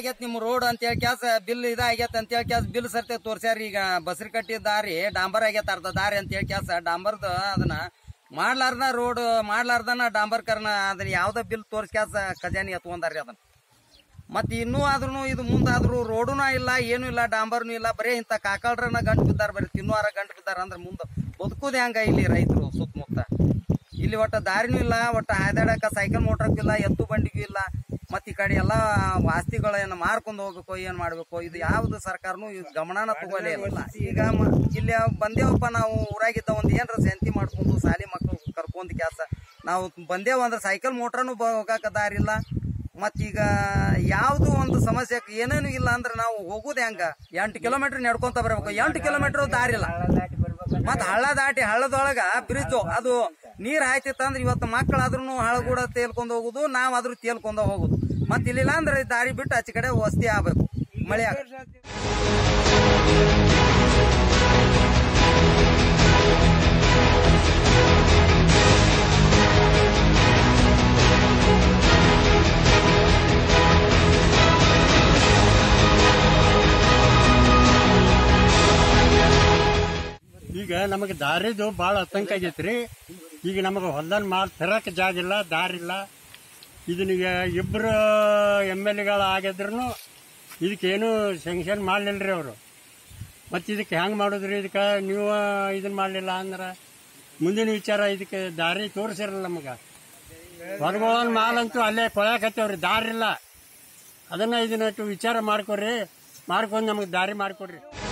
ಆಗೈತ್ ನಿಮ್ ರೋಡ್ ಅಂತ ಹೇಳಿ ಕ್ಯಾಸ್ ಬಿಲ್ ಇದಾಗೈತೆ ಅಂತ ಹೇಳಿ ಕ್ಯಾಸ್ ಬಿಲ್ ಸರ್ತೆ ತೋರ್ಸ್ಯಾರ ಈಗ ಬಸ್ರಿ ಕಟ್ಟಿ ದಾರಿ ಡಾಂಬರ್ ಆಗೈತೆ ಅರ್ಧ ದಾರಿ ಅಂತ ಹೇಳಿ ಕ್ಯಾಸ ಡಾಂಬರ್ದ ಅದನ್ನ ಮಾಡ್ಲಾರ್ದ ರೋಡ್ ಮಾಡ್ಲಾರ್ದನ ಡಾಂಬರ್ಕರ್ನ ಅದನ್ನ ಯಾವ್ದ ಬಿಲ್ ತೋರ್ಸ್ ಕ್ಯಾಸ ಖಜಾನಿ ಎತ್ಕೊಂಡಾರ್ರಿ ಅದನ್ನ ಮತ್ ಇನ್ನೂ ಆದ್ರೂ ಇದು ಮುಂದಾದ್ರೂ ರೋಡುನ ಇಲ್ಲ ಏನು ಇಲ್ಲ ಡಾಂಬರ್ನು ಇಲ್ಲ ಬರೀ ಇಂಥ ಕಾಕಳ್ರನ್ನ ಗಂಟು ಬಿದ್ದಾರ ಬರೀ ತಿನ್ನುವಾರ ಗಂಟು ಬಿದ್ದಾರ ಅಂದ್ರೆ ಮುಂದೆ ಬದುಕುದು ಹೆಂಗ ಇಲ್ಲಿ ರೈತರು ಸುತ್ತಮುತ್ತ ಇಲ್ಲಿ ಒಟ್ಟ ದಾರಿನೂ ಇಲ್ಲ ಒಟ್ಟ ಹಾದಾಡಕ ಸೈಕಲ್ ಮೋಟ್ರಕ್ಕೂ ಇಲ್ಲ ಎತ್ತು ಬಂಡಿಗೂ ಇಲ್ಲ ಮತ್ ಈ ಕಡೆ ಎಲ್ಲ ಆಸ್ತಿಗಳನ್ನ ಮಾರ್ಕೊಂಡು ಹೋಗ್ಬೇಕು ಏನ್ ಮಾಡ್ಬೇಕು ಇದು ಯಾವ್ದು ಸರ್ಕಾರನು ಇದು ಗಮನನ ತಗೊಳ್ಳೇ ಇಲ್ಲ ಈಗ ಮ- ಇಲ್ಲಿ ಬಂದೇವಪ್ಪ ನಾವು ಊರಾಗಿದ್ದ ಒಂದ್ ಏನ್ರ ಶಾಂತಿ ಮಾಡ್ಕೊಂಡು ಸಾಲಿ ಮಕ್ಕಳು ಕರ್ಕೊಂಡ್ ಕ್ಯಾಸ ನಾವು ಬಂದೇವ ಅಂದ್ರೆ ಸೈಕಲ್ ಮೋಟ್ರನು ಹೋಗಾಕ ದಾರಿ ಇಲ್ಲ ಮತ್ತೀಗ ಯಾವ್ದು ಒಂದು ಸಮಸ್ಯೆ ಏನೇನು ಇಲ್ಲ ಅಂದ್ರೆ ನಾವು ಹೋಗುದು ಹೆಂಗ ಎಂಟು ಕಿಲೋಮೀಟರ್ ನಡ್ಕೊಂತ ಬರ್ಬೇಕು ಎಂಟು ಕಿಲೋಮೀಟರ್ ದಾರಿ ಇಲ್ಲ ಮತ್ ಹಳ್ಳ ದಾಟಿ ಹಳ್ಳದೊಳಗ ಬ್ರಿಡ್ಜ್ ಅದು ನೀರ್ ಹಾಯ್ತಿತ್ತ ಅಂದ್ರೆ ಇವತ್ತು ಮಕ್ಕಳಾದ್ರೂ ಹಳ್ಳಗೂಡ ತೇಲ್ಕೊಂಡ್ ಹೋಗುದು ನಾವ್ ಆದ್ರೂ ತೇಲ್ಕೊಂಡ ಹೋಗುದು ಮತ್ ಇಲ್ಲಿಲ್ಲ ಅಂದ್ರೆ ದಾರಿ ಬಿಟ್ಟು ಆಚೆ ಕಡೆ ವಸ್ತಿ ಆಗ್ಬೇಕು ಮಳೆ ಆಗ ಈಗ ನಮಗೆ ದಾರಿದು ಭಾಳ ಆತಂಕ ಆಗೈತ್ರಿ ಈಗ ನಮಗೆ ಹೊಲ್ದನ್ ಮಾಲ್ ತರಕ್ ಜಾಗ ಇಲ್ಲ ದಾರಿ ಇಲ್ಲ ಇದನ್ನ ಈಗ ಇಬ್ಬರು ಎಮ್ ಎಲ್ ಎಗಳು ಆಗಿದ್ರು ಇದಕ್ಕೇನು ಸ್ಯಾಂಕ್ಷನ್ ಮಾಡಲಿಲ್ರಿ ಅವರು ಮತ್ತು ಇದಕ್ಕೆ ಹೆಂಗೆ ಮಾಡೋದ್ರಿ ಇದಕ್ಕೆ ನೀವು ಇದನ್ನ ಮಾಡಲಿಲ್ಲ ಅಂದ್ರೆ ಮುಂದಿನ ವಿಚಾರ ಇದಕ್ಕೆ ದಾರಿ ತೋರಿಸಿರಲ್ಲ ನಮಗೆ ಹೊರಗೋಳನ್ ಮಾಲ್ ಅಂತೂ ಅಲ್ಲೇ ಕೊಳಕತ್ತೇವ್ರಿ ದಾರಿ ಇಲ್ಲ ಅದನ್ನ ಇದನ್ನ ವಿಚಾರ ಮಾಡ್ಕೊಡ್ರಿ ಮಾಡ್ಕೊಂಡು ನಮಗೆ ದಾರಿ ಮಾಡ್ಕೊಡ್ರಿ